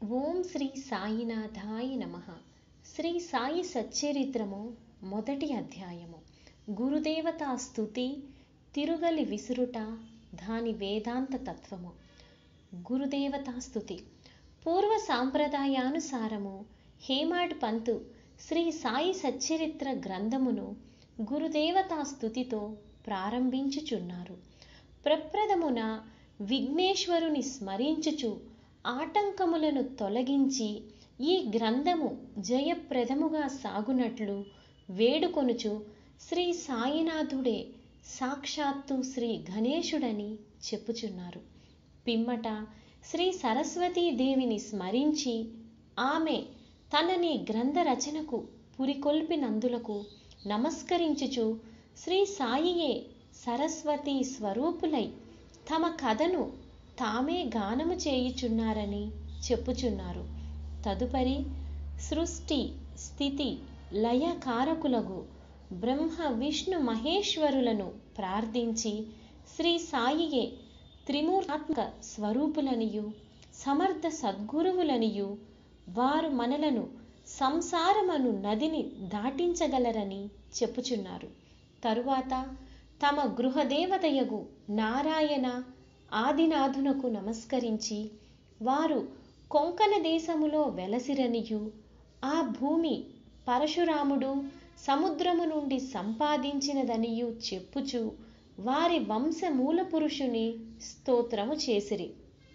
ఓం శ్రీ సాయినాథాయ నమ శ్రీ సాయి సచ్చరిత్రము మొదటి అధ్యాయము గురుదేవతా స్థుతి తిరుగలి విసురుట దాని వేదాంత తత్వము గురుదేవతా స్థుతి పూర్వ సాంప్రదాయానుసారము హేమాడ్ పంతు శ్రీ సాయి సచ్చరిత్ర గ్రంథమును గురుదేవతా స్థుతితో ప్రారంభించుచున్నారు ప్రప్రథమున విఘ్నేశ్వరుని స్మరించుచు ఆటంకములను తొలగించి ఈ గ్రంథము జయప్రదముగా సాగునట్లు వేడుకొనుచు శ్రీ సాయినాథుడే సాక్షాత్తు శ్రీ గణేశుడని చెప్పుచున్నారు పిమ్మట శ్రీ సరస్వతీదేవిని స్మరించి ఆమె తనని గ్రంథ రచనకు పురికొల్పినందులకు నమస్కరించుచు శ్రీ సాయియే సరస్వతి స్వరూపులై తమ కథను తామే గానము చేయుచున్నారని చెప్పుచున్నారు తదుపరి సృష్టి స్థితి లయకారకులకు బ్రహ్మ విష్ణు మహేశ్వరులను ప్రార్థించి శ్రీ సాయియే త్రిమూర్తాత్మక స్వరూపులనియు సమర్థ సద్గురువులనియు వారు మనలను సంసారమను నదిని దాటించగలరని చెప్పుచున్నారు తరువాత తమ గృహదేవతయగు నారాయణ ఆదినాథునకు నమస్కరించి వారు కొంకణ దేశములో వెలసిరనియు ఆ భూమి పరశురాముడు సముద్రము నుండి సంపాదించినదనియు చెప్పుచు వారి వంశమూల పురుషుని స్తోత్రము చేసిరి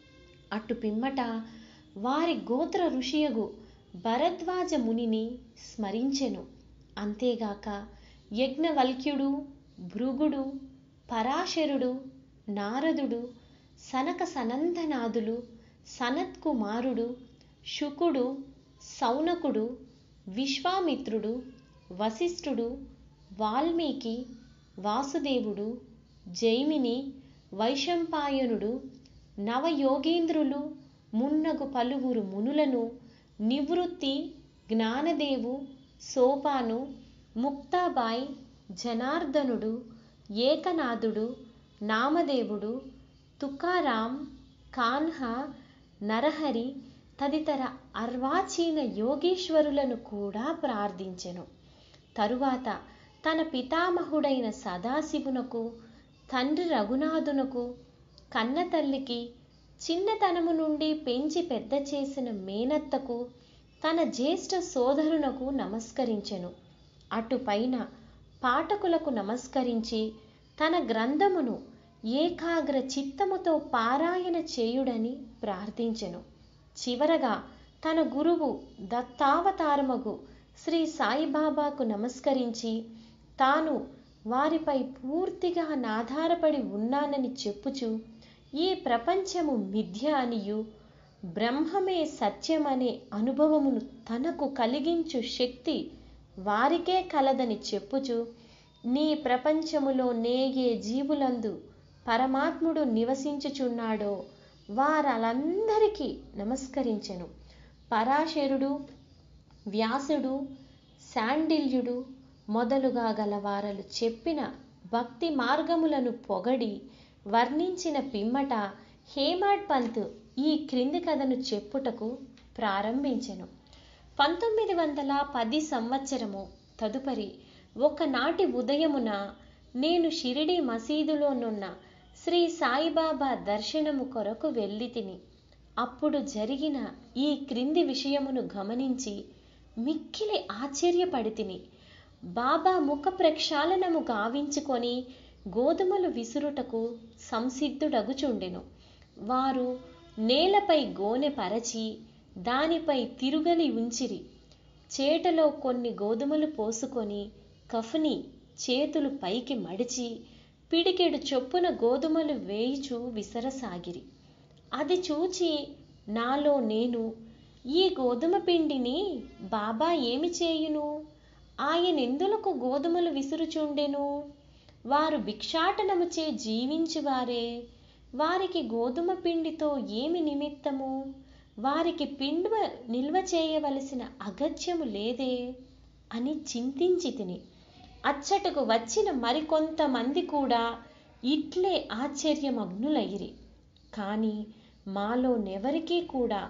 అటు పిమ్మట వారి గోత్ర ఋషియగు భరద్వాజ మునిని స్మరించెను అంతేగాక యజ్ఞవల్క్యుడు భృగుడు పరాశరుడు నారదుడు సనక సనందనాథులు సనత్కుమారుడు శుకుడు సౌనకుడు విశ్వామిత్రుడు వశిష్ఠుడు వాల్మీకి వాసుదేవుడు జైమిని వైశంపాయనుడు నవయోగేంద్రులు మున్నగు పలువురు మునులను నివృత్తి జ్ఞానదేవు సోపాను ముక్తాబాయ్ జనార్దనుడు ఏకనాథుడు నామదేవుడు తుకారాం కాన్హా నరహరి తదితర అర్వాచీన యోగేశ్వరులను కూడా ప్రార్థించెను తరువాత తన పితామహుడైన సదాశివునకు తండ్రి రఘునాథునకు కన్నతల్లికి చిన్నతనము నుండి పెంచి పెద్ద చేసిన మేనత్తకు తన జ్యేష్ఠ సోదరునకు నమస్కరించెను అటుపైన పాఠకులకు నమస్కరించి తన గ్రంథమును ఏకాగ్ర చిత్తముతో పారాయణ చేయుడని ప్రార్థించెను చివరగా తన గురువు దత్తావతారమగు శ్రీ సాయిబాబాకు నమస్కరించి తాను వారిపై పూర్తిగా నాధారపడి ఉన్నానని చెప్పుచు ఈ ప్రపంచము మిథ్య అనియు బ్రహ్మమే సత్యమనే అనుభవమును తనకు కలిగించు శక్తి వారికే కలదని చెప్పుచు నీ ప్రపంచములో నేగే జీవులందు పరమాత్ముడు నివసించుచున్నాడో వారందరికీ నమస్కరించెను పరాశరుడు వ్యాసుడు శాండిల్యుడు మొదలుగా గలవారలు చెప్పిన భక్తి మార్గములను పొగడి వర్ణించిన పిమ్మట హేమాడ్ పంత్ ఈ క్రింది కథను చెప్పుటకు ప్రారంభించెను పంతొమ్మిది వందల పది సంవత్సరము తదుపరి ఒకనాటి ఉదయమున నేను షిరిడి మసీదులోనున్న శ్రీ సాయిబాబా దర్శనము కొరకు వెళ్ళి తిని అప్పుడు జరిగిన ఈ క్రింది విషయమును గమనించి మిక్కిలి ఆశ్చర్యపడి తిని బాబా ముఖ ప్రక్షాళనము గావించుకొని గోధుమలు విసురుటకు సంసిద్ధుడగుచుండెను వారు నేలపై గోనె పరచి దానిపై తిరుగలి ఉంచిరి చేటలో కొన్ని గోధుమలు పోసుకొని కఫుని చేతులు పైకి మడిచి పిడికెడు చొప్పున గోధుమలు వేయిచు విసరసాగిరి అది చూచి నాలో నేను ఈ గోధుమ పిండిని బాబా ఏమి చేయును ఆయనెందులకు గోధుమలు విసురుచుండెను వారు భిక్షాటనముచే జీవించువారే వారికి గోధుమ పిండితో ఏమి నిమిత్తము వారికి పిండి నిల్వ చేయవలసిన అగత్యము లేదే అని చింతించి తిని అచ్చటకు వచ్చిన మరికొంతమంది కూడా ఇట్లే ఆశ్చర్యమగ్నులైరి కానీ మాలో నెవరికీ కూడా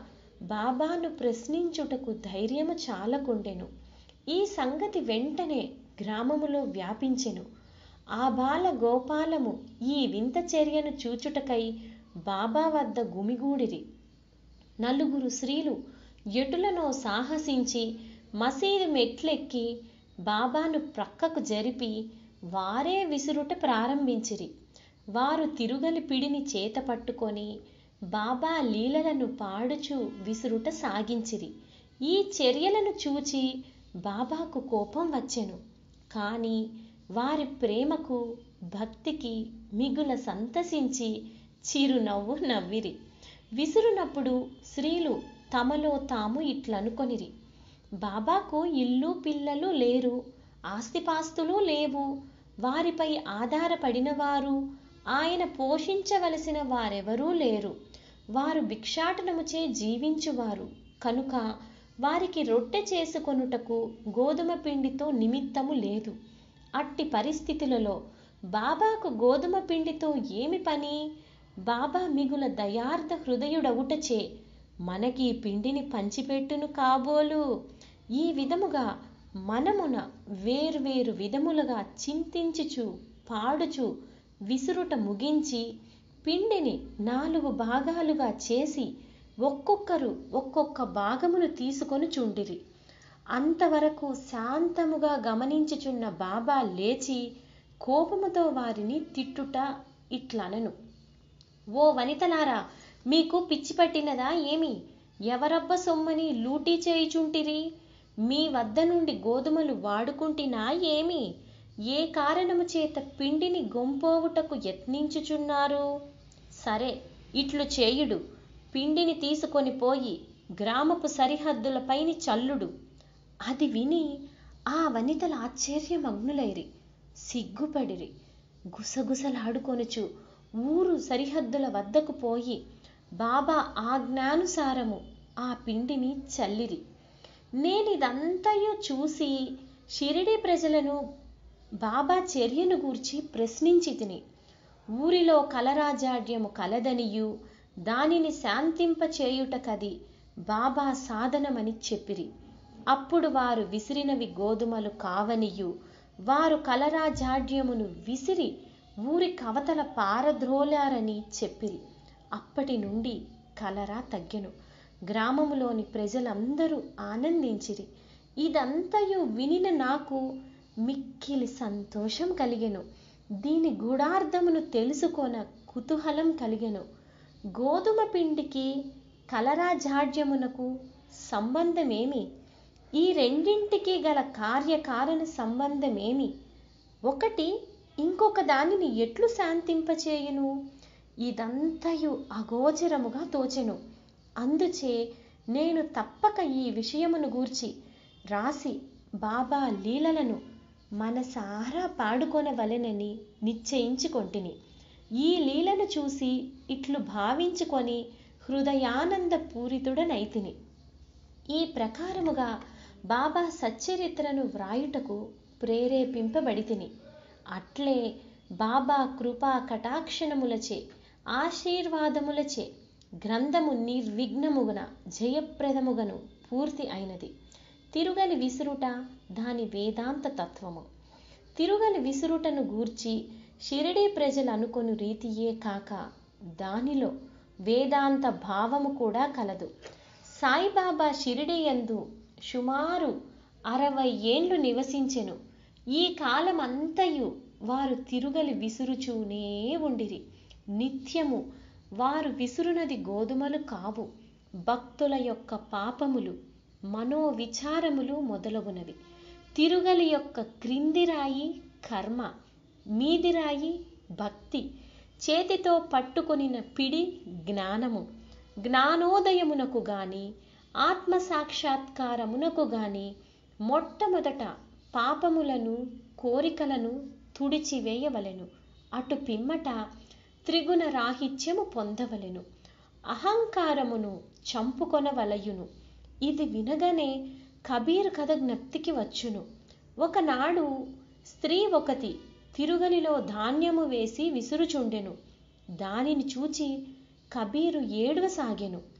బాబాను ప్రశ్నించుటకు ధైర్యము చాలకుండెను ఈ సంగతి వెంటనే గ్రామములో వ్యాపించెను ఆ బాల గోపాలము ఈ వింత చర్యను చూచుటకై బాబా వద్ద గుమిగూడిరి నలుగురు స్త్రీలు ఎటులనో సాహసించి మసీదు మెట్లెక్కి బాబాను ప్రక్కకు జరిపి వారే విసురుట ప్రారంభించిరి వారు తిరుగలి పిడిని చేత పట్టుకొని బాబా లీలలను పాడుచు విసురుట సాగించిరి ఈ చర్యలను చూచి బాబాకు కోపం వచ్చెను కానీ వారి ప్రేమకు భక్తికి మిగుల సంతసించి చిరునవ్వు నవ్విరి విసురునప్పుడు స్త్రీలు తమలో తాము ఇట్లనుకొనిరి బాబాకు ఇల్లు పిల్లలు లేరు ఆస్తిపాస్తులు లేవు వారిపై ఆధారపడిన వారు ఆయన పోషించవలసిన వారెవరూ లేరు వారు భిక్షాటనముచే జీవించువారు కనుక వారికి రొట్టె చేసుకొనుటకు గోధుమ పిండితో నిమిత్తము లేదు అట్టి పరిస్థితులలో బాబాకు గోధుమ పిండితో ఏమి పని బాబా మిగుల దయార్థ హృదయుడవుటచే మనకి ఈ పిండిని పంచిపెట్టును కాబోలు ఈ విధముగా మనమున వేర్వేరు విధములుగా చింతించుచు పాడుచు విసురుట ముగించి పిండిని నాలుగు భాగాలుగా చేసి ఒక్కొక్కరు ఒక్కొక్క భాగమును తీసుకొని చుండిరి అంతవరకు శాంతముగా గమనించుచున్న బాబా లేచి కోపముతో వారిని తిట్టుట ఇట్లనను ఓ వనితలారా మీకు పిచ్చి పట్టినదా ఏమి ఎవరబ్బ సొమ్మని లూటీ చేయుచుంటిరి మీ వద్ద నుండి గోధుమలు వాడుకుంటినా ఏమి ఏ కారణము చేత పిండిని గొంపోవుటకు యత్నించుచున్నారు సరే ఇట్లు చేయుడు పిండిని తీసుకొని పోయి గ్రామపు సరిహద్దులపైని చల్లుడు అది విని ఆ వనితలు ఆశ్చర్యమగ్నులైరి సిగ్గుపడిరి గుసగుసలాడుకొనుచు ఊరు సరిహద్దుల వద్దకు పోయి బాబా ఆజ్ఞానుసారము ఆ పిండిని చల్లిరి నేనిదంతయు చూసి షిరిడి ప్రజలను బాబా చర్యను గూర్చి ప్రశ్నించి తిని ఊరిలో కలరాజాడ్యము కలదనియు దానిని శాంతింపచేయుటకది బాబా సాధనమని చెప్పిరి అప్పుడు వారు విసిరినవి గోధుమలు కావనియు వారు కలరాజాడ్యమును విసిరి ఊరి కవతల పారద్రోలారని చెప్పిరి అప్పటి నుండి కలరా తగ్గెను గ్రామములోని ప్రజలందరూ ఆనందించిరి ఇదంతయు వినిన నాకు మిక్కిలి సంతోషం కలిగెను దీని గూఢార్థమును తెలుసుకొన కుతూహలం కలిగెను గోధుమ పిండికి కలరాజాడ్యమునకు సంబంధమేమి ఈ రెండింటికి గల కార్యకారణ సంబంధమేమి ఒకటి ఇంకొక దానిని ఎట్లు శాంతింపచేయును ఇదంతయు అగోచరముగా తోచెను అందుచే నేను తప్పక ఈ విషయమును గూర్చి రాసి బాబా లీలలను మనసారా పాడుకొనవలెనని నిశ్చయించుకొంటిని ఈ లీలను చూసి ఇట్లు భావించుకొని హృదయానంద పూరితుడనైతిని ఈ ప్రకారముగా బాబా సచ్చరిత్రను వ్రాయుటకు ప్రేరేపింపబడితిని అట్లే బాబా కృపా కటాక్షణములచే ఆశీర్వాదములచే గ్రంథము నిర్విఘ్నముగన జయప్రదముగను పూర్తి అయినది తిరుగలి విసురుట దాని వేదాంత తత్వము తిరుగలి విసురుటను గూర్చి షిరిడీ ప్రజలు అనుకొను రీతియే కాక దానిలో వేదాంత భావము కూడా కలదు సాయిబాబా షిరిడి యందు సుమారు అరవై ఏండ్లు నివసించెను ఈ కాలమంతయు వారు తిరుగలి విసురుచూనే ఉండిరి నిత్యము వారు విసురునది గోధుమలు కావు భక్తుల యొక్క పాపములు మనోవిచారములు మొదలగునవి తిరుగలి యొక్క క్రిందిరాయి కర్మ మీదిరాయి భక్తి చేతితో పట్టుకొనిన పిడి జ్ఞానము జ్ఞానోదయమునకు గాని ఆత్మ సాక్షాత్కారమునకు గాని మొట్టమొదట పాపములను కోరికలను తుడిచివేయవలెను అటు పిమ్మట త్రిగుణ రాహిత్యము పొందవలెను అహంకారమును చంపుకొనవలయును ఇది వినగానే కబీర్ కథ జ్ఞప్తికి వచ్చును ఒకనాడు స్త్రీ ఒకటి తిరుగలిలో ధాన్యము వేసి విసురుచుండెను దానిని చూచి కబీరు ఏడవసాగెను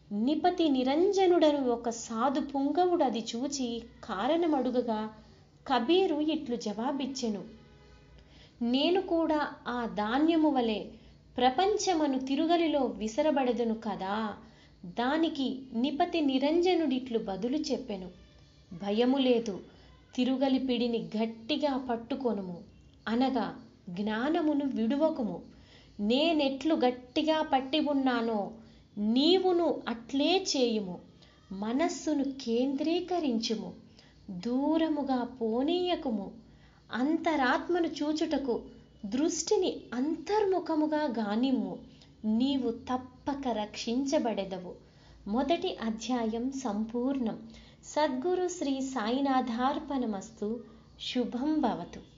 నిపతి నిరంజనుడను ఒక సాధు పుంగవుడు అది చూచి కారణమడుగగా కబీరు ఇట్లు జవాబిచ్చెను నేను కూడా ఆ ధాన్యము వలె ప్రపంచమను తిరుగలిలో విసరబడెదను కదా దానికి నిపతి నిరంజనుడిట్లు బదులు చెప్పెను భయము లేదు తిరుగలి పిడిని గట్టిగా పట్టుకొనుము అనగా జ్ఞానమును విడువకుము నేనెట్లు గట్టిగా పట్టి ఉన్నానో నీవును అట్లే చేయుము మనస్సును కేంద్రీకరించుము దూరముగా పోనీయకుము అంతరాత్మను చూచుటకు దృష్టిని అంతర్ముఖముగా గానిమ్ము నీవు తప్పక రక్షించబడెదవు మొదటి అధ్యాయం సంపూర్ణం సద్గురు శ్రీ సాయినాథార్పణమస్తు శుభం భవతు